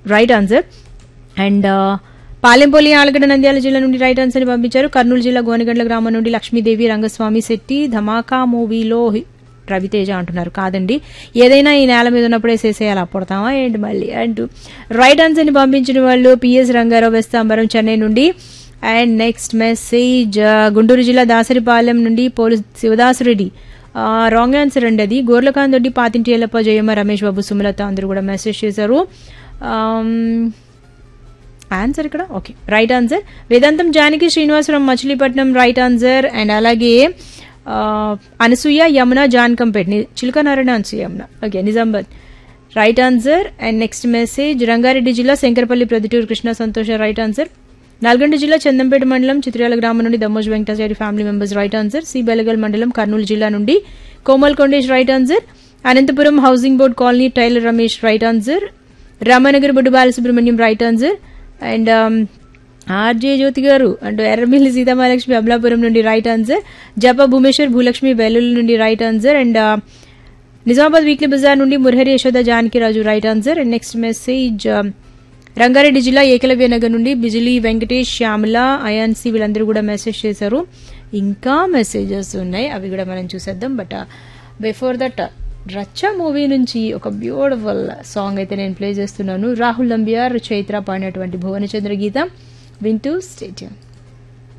right answer and Palempalli Allagadda Nandyal జిల్లా నుండి right answer ని పంపించారు కర్నూలు జిల్లా గోనగండ్ల గ్రామం నుండి లక్ష్మీదేవి రంగస్వామి శెట్టి ధమాకా మూవీలో హి- రవితేజ అంటున్నారు కాదండి ఏదైనా ఈ నేల మీద ఉన్నప్పుడే వేసేసేయాలి అప్పుడతామా ఏంటి మళ్ళీ అంటూ రైట్ ఆన్సర్ ని పంపించిన వాళ్ళు పిఎస్ రంగారావు వెస్తాంబరం చెన్నై నుండి అండ్ నెక్స్ట్ మెసేజ్ గుంటూరు జిల్లా దాసరిపాలెం నుండి పోలీస్ శివదాసురెడ్డి రాంగ్ ఆన్సర్ అండి అది గోర్లకాంత్ రెడ్డి పాతింటి ఎల్లప్ప జయమ్మ రమేష్ బాబు సుమలత అందరూ కూడా మెసేజ్ చేశారు ఆమ్, ఆన్సర్ ఇక్కడ okay right answer Vedantam Janaki Srinivasarao Machilipatnam right answer and అలాగే ఆ, అనసూయ యమున జాన్కంపేట్ ని- Chiluka Narayana Anasuya Yamuna okay Nizamabad right answer and next message Rangareddy జిల్లా శంకరపల్లి ప్రొద్దుటూరు కృష్ణ సంతోష రైట్ ఆన్సర్ నల్గొండ జిల్లా చందంపేట మండలం చిత్రాల గ్రామం నుండి Dammoj Venkatachari family members right answer C Belagal మండలం కర్నూలు జిల్లా నుండి Komal Kondesh right answer Anantapur housing board colony tailor Ramesh right answer Ramanagar Buddu Balasubrahmanyam right answer and RJ Jyothi గారు అండ్ ఎర్రమిల్లి సీతామహాలక్ష్మి అమలాపురం నుండి రైట్ ఆన్సర్ జప భూమేశ్వర్ భూలక్ష్మి వెల్లుల్లి నుండి right answer and Nizamabad weekly బజార్ నుండి Murahari Yashoda Janakiraju right answer and next message Rangareddy జిల్లా ఏకలవ్య నగర్ నుండి బిజిలీ వెంకటేష్ శ్యామల అయాన్సి వీళ్ళందరూ కూడా మెసేజ్ చేశారు ఇంకా మెసేజెస్ ఉన్నాయి అవి కూడా మనం చూసేద్దాం but before that Racha movie నుంచి ఒక బ్యూటిఫుల్ సాంగ్ అయితే నేను ప్లే చేస్తున్నాను రాహుల్ నంబియార్ చైత్ర పాడినటువంటి భువనచంద్ర గీతం వింటూ స్టేట్యూన్